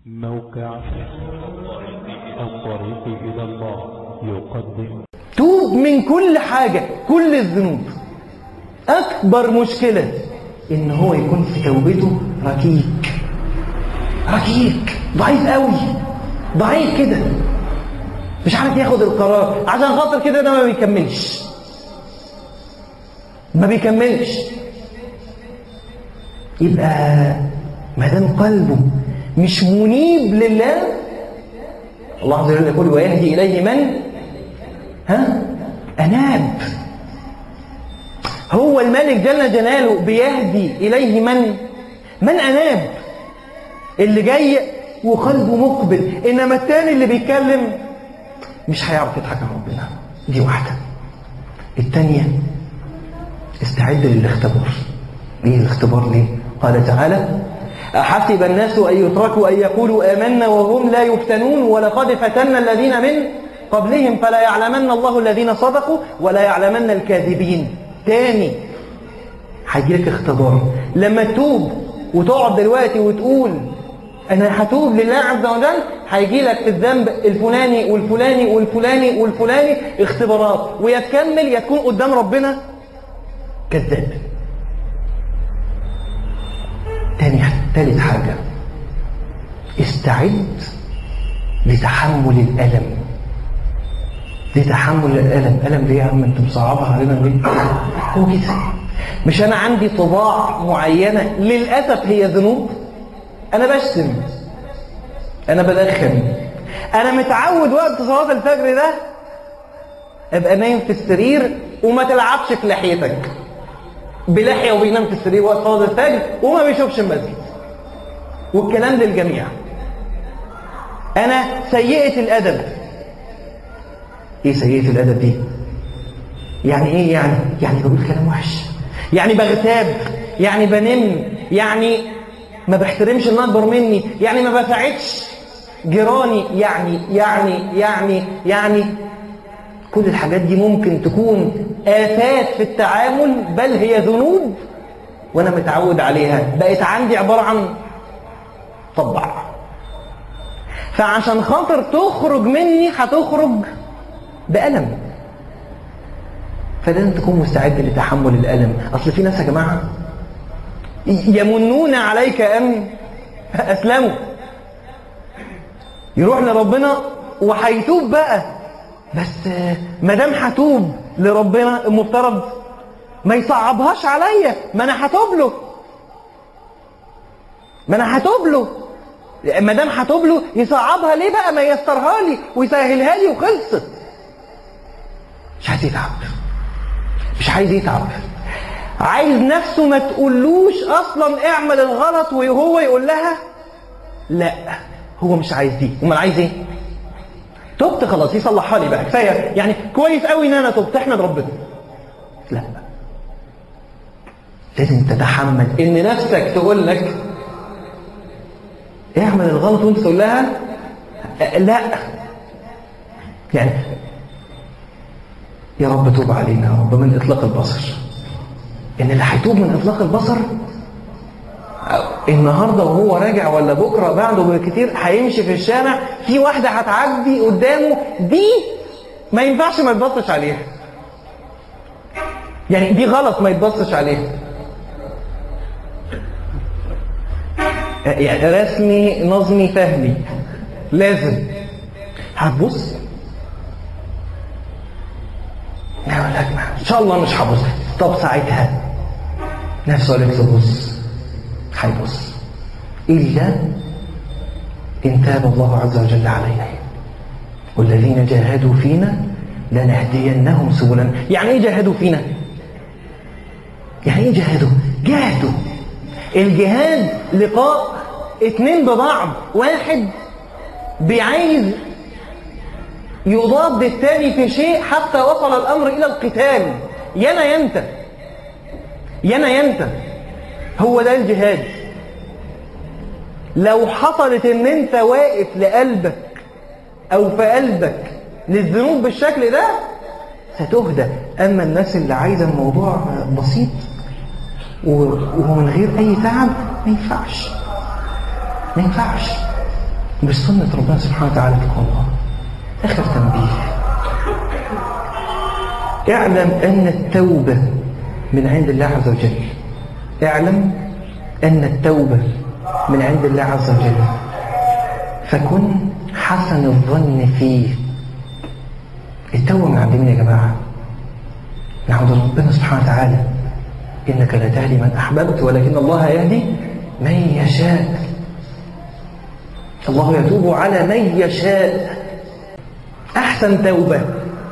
موقع الطريق إلى الله يقدم توب من كل حاجة كل الذنوب أكبر مشكلة إن هو يكون في توبته ركيك ركيك ضعيف قوي ضعيف كده مش عارف ياخد القرار عشان خاطر كده ده ما بيكملش ما بيكملش يبقى ما دام قلبه مش منيب لله الله عز وجل يقول ويهدي اليه من ها أناب هو الملك جل جلاله بيهدي إليه من من أناب اللي جاي وقلبه مقبل إنما التاني اللي بيتكلم مش هيعرف يضحك على ربنا دي واحدة التانية استعد للاختبار ليه الاختبار ليه قال تعالى أحسب الناس أن يتركوا أن يقولوا آمنا وهم لا يفتنون ولقد فتنا الذين من قبلهم فلا يعلمن الله الذين صدقوا ولا يعلمن الكاذبين تاني هيجيلك اختبار لما تتوب وتقعد دلوقتي وتقول انا هتوب لله عز وجل هيجي لك في الذنب الفلاني والفلاني والفلاني والفلاني اختبارات ويا تكمل يا تكون قدام ربنا كذاب تاني تالت حاجة استعد لتحمل الألم لتحمل الألم ألم ليه يا عم انت مصعبها علينا ليه هو كده مش أنا عندي طباع معينة للأسف هي ذنوب أنا بشتم أنا بدخن أنا متعود وقت صلاة الفجر ده أبقى نايم في السرير وما تلعبش في لحيتك بلحية وبينام في السرير وقت صلاة الفجر وما بيشوفش المسجد والكلام للجميع أنا سيئة الأدب ايه سيئة الادب دي يعني ايه يعني يعني بقول كلام وحش يعني بغتاب يعني بنم يعني ما بحترمش اللي اكبر مني يعني ما بساعدش جيراني يعني يعني يعني يعني كل الحاجات دي ممكن تكون آفات في التعامل بل هي ذنوب وانا متعود عليها بقت عندي عبارة عن طبع فعشان خاطر تخرج مني هتخرج بألم فلازم تكون مستعد لتحمل الألم أصل في ناس يا جماعة يمنون عليك أن أسلموا يروح لربنا وهيتوب بقى بس ما دام هتوب لربنا المفترض ما يصعبهاش عليا ما انا هتوب له ما انا هتوب له ما دام هتوب له يصعبها ليه بقى ما ييسرها لي ويسهلها لي وخلصت مش عايز يتعب مش عايز يتعب عايز نفسه ما تقولوش اصلا اعمل الغلط وهو يقول لها لا هو مش عايز دي امال عايز ايه تبت خلاص يصلحها لي بقى كفايه يعني كويس قوي ان انا تبت احمد ربنا لا لازم تتحمل ان نفسك تقول لك اعمل الغلط وانت تقول لها لا يعني يا رب توب علينا يا رب من اطلاق البصر ان اللي هيتوب من اطلاق البصر النهارده وهو راجع ولا بكره بعده بكتير هيمشي في الشارع في واحده هتعدي قدامه دي ما ينفعش ما يتبصش عليها يعني دي غلط ما يتبصش عليها يعني رسمي نظمي فهمي لازم هتبص يقول لك ان شاء الله مش هبص طب ساعتها نفسه قال لك بص هيبص الا ان تاب الله عز وجل علينا والذين جاهدوا فينا لنهدينهم سبلنا يعني ايه جاهدوا فينا يعني ايه جاهدوا جاهدوا الجهاد لقاء اتنين ببعض واحد بيعايز يضاد الثاني في شيء حتى وصل الأمر إلى القتال ينا ينت ينا ينت هو ده الجهاد لو حصلت ان انت واقف لقلبك او في قلبك للذنوب بالشكل ده ستهدى اما الناس اللي عايزه الموضوع بسيط ومن غير اي تعب ما ينفعش ما ينفعش مش سنة ربنا سبحانه وتعالى في الله آخر تنبيه اعلم أن التوبة من عند الله عز وجل اعلم أن التوبة من عند الله عز وجل فكن حسن الظن فيه التوبة من عند مين يا جماعة؟ من عند ربنا سبحانه وتعالى إنك لا تهدي من أحببت ولكن الله يهدي من يشاء الله يتوب على من يشاء أحسن توبة